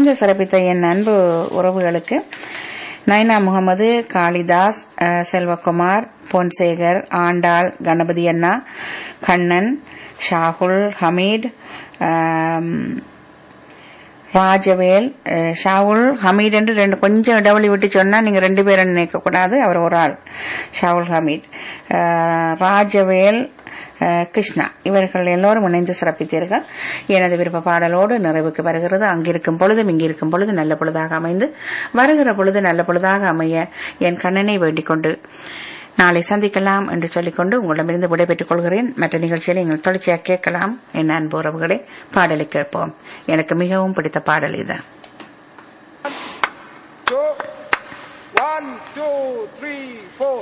இணைந்து சிறப்பித்த என் அன்பு உறவுகளுக்கு நைனா முகமது காளிதாஸ் அஹ், செல்வகுமார் பொன்சேகர் ஆண்டாள் கணபதி அண்ணா கண்ணன் ஷாகுல் ஹமீட் ஆம், ராஜவேல் அஹ், ஷாவுல் ஹமீட் என்று ரெண்டு கொஞ்சம் இடைவெளி விட்டு சொன்னா நீங்க ரெண்டு பேரும் நினைக்க கூடாது அவர் ஒரு ஆள் ஷாவுல் ஹமீட் அஹ், ராஜவேல் அஹ், கிருஷ்ணா இவர்கள் எல்லோரும் இணைந்து சிறப்பித்தீர்கள் எனது விருப்ப பாடலோடு நிறைவுக்கு வருகிறது அங்கிருக்கும் பொழுதும் இங்கிருக்கும் பொழுது நல்ல பொழுதாக அமைந்து வருகிற பொழுது நல்ல பொழுதாக அமைய என் கண்ணனை வேண்டிக் கொண்டு நாளை சந்திக்கலாம் என்று சொல்லிக்கொண்டு உங்களிடமிருந்து விடைபெற்றுக் கொள்கிறேன் மற்ற நிகழ்ச்சியில் எங்கள் தொடர்ச்சியாக கேட்கலாம் என் அன்பு உறவுகளை பாடலை கேட்போம் எனக்கு மிகவும் பிடித்த பாடல் இது two, one, two, three,